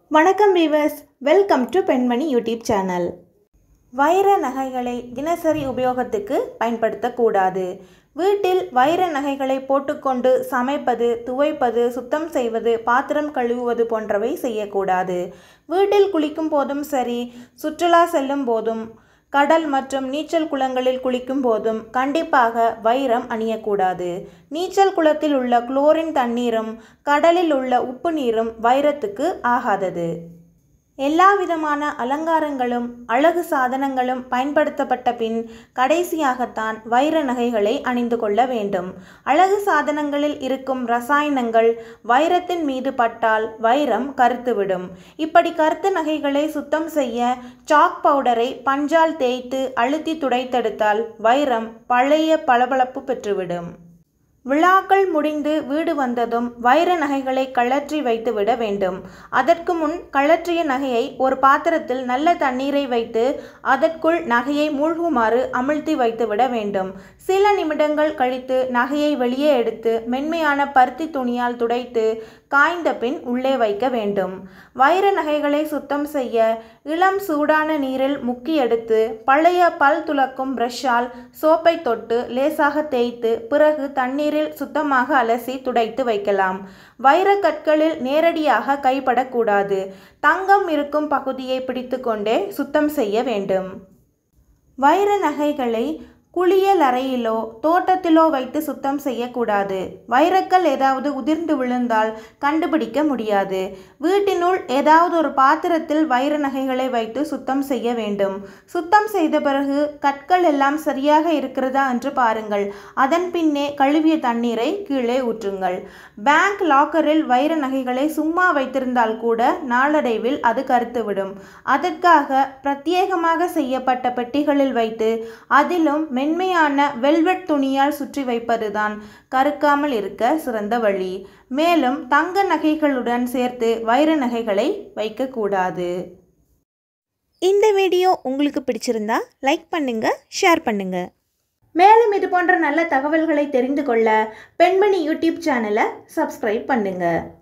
வணக்கம் viewers welcome to Penmani YouTube channel வைர நகைகளை தினசரி உபயோகத்துக்கு பயன்படுத்தக்கூடாது வீட்டில் வைர நகைகளை போட்டுக்கொண்டு சமைப்பது துவைப்பது சுத்தம் செய்வது பாத்திரம் கழுவுவது போன்றவை செய்யக்கூடாது வீட்டில் குளிக்கும் போதும் சரி சுற்றுலா செல்லும் போதும் கடல் மற்றும் நீச்சல் குளங்களில் குளிக்கும் போதும் கண்டிப்பாக வைரம் அணியக்கூடாது நீச்சல் குளத்தில் உள்ள குளோரின் தண்ணீரும் கடலில் உள்ள உப்பு நீரும் வைரத்துக்கு ஆகாதது எல்லா விதமான அலங்காரங்களும் அழகு சாதனங்களும் பயன்படுத்தப்பட்ட பின் கடைசியாகத்தான் வைர நகைகளை அணிந்து கொள்ள வேண்டும் அழகு சாதனங்களில் இருக்கும் ரசாயனங்கள் வைரத்தின் மீது பட்டால் வைரம் கருத்துவிடும் இப்படி கருத்து நகைகளை சுத்தம் செய்ய சாக் பவுடரை பஞ்சால் தேய்த்து அழுத்தி துடைத்தெடுத்தால் வைரம் பழைய பளபளப்பு பெற்றுவிடும் விழாக்கள் முடிந்து வீடு வந்ததும் வைர நகைகளை கழற்றி வைத்துவிட வேண்டும் அதற்கு முன் கழற்றிய நகையை ஒரு பாத்திரத்தில் நல்ல தண்ணீரை வைத்து அதற்குள் நகையை மூழ்குமாறு அமிழ்த்தி வைத்துவிட வேண்டும் சில நிமிடங்கள் கழித்து நகையை வெளியே எடுத்து மென்மையான பருத்தி துணியால் துடைத்து காய்ந்த பின் உள்ளே வைக்க வேண்டும் வைர நகைகளை சுத்தம் செய்ய இளம் சூடான நீரில் முக்கி எடுத்து பழைய பல் துலக்கும் பிரஷ்ஷால் சோப்பை தொட்டு லேசாக தேய்த்து பிறகு தண்ணீரில் சுத்தமாக அலசி துடைத்து வைக்கலாம் வைர கற்களில் நேரடியாக கைப்படக்கூடாது தங்கம் இருக்கும் பகுதியை பிடித்துக்கொண்டே சுத்தம் செய்ய வேண்டும் வைர நகைகளை குளியல் அறையிலோ தோட்டத்திலோ வைத்து சுத்தம் செய்யக்கூடாது வைரக்கல் ஏதாவது உதிர்ந்து விழுந்தால் கண்டுபிடிக்க முடியாது வீட்டினுள் ஏதாவது ஒரு பாத்திரத்தில் வைர நகைகளை வைத்து சுத்தம் செய்ய வேண்டும் சுத்தம் செய்த பிறகு கற்கள் எல்லாம் சரியாக இருக்கிறதா என்று பாருங்கள் அதன் பின்னே கழுவிய தண்ணீரை கீழே ஊற்றுங்கள் பேங்க் லாக்கரில் வைர நகைகளை சும்மா வைத்திருந்தால் கூட நாளடைவில் அது கருத்துவிடும் அதற்காக பிரத்யேகமாக செய்யப்பட்ட பெட்டிகளில் வைத்து அதிலும் மென்மையான வெல்வெட் துணியால் சுற்றி வைப்பதுதான் கருக்காமல் இருக்க சிறந்த வழி மேலும் தங்க நகைகளுடன் சேர்த்து வைர நகைகளை வைக்கக்கூடாது இந்த வீடியோ உங்களுக்கு பிடிச்சிருந்தா லைக் பண்ணுங்க ஷேர் பண்ணுங்க மேலும் இது போன்ற நல்ல தகவல்களை தெரிந்து கொள்ள பெண்மணி யூடியூப் சேனலை சப்ஸ்கிரைப் பண்ணுங்க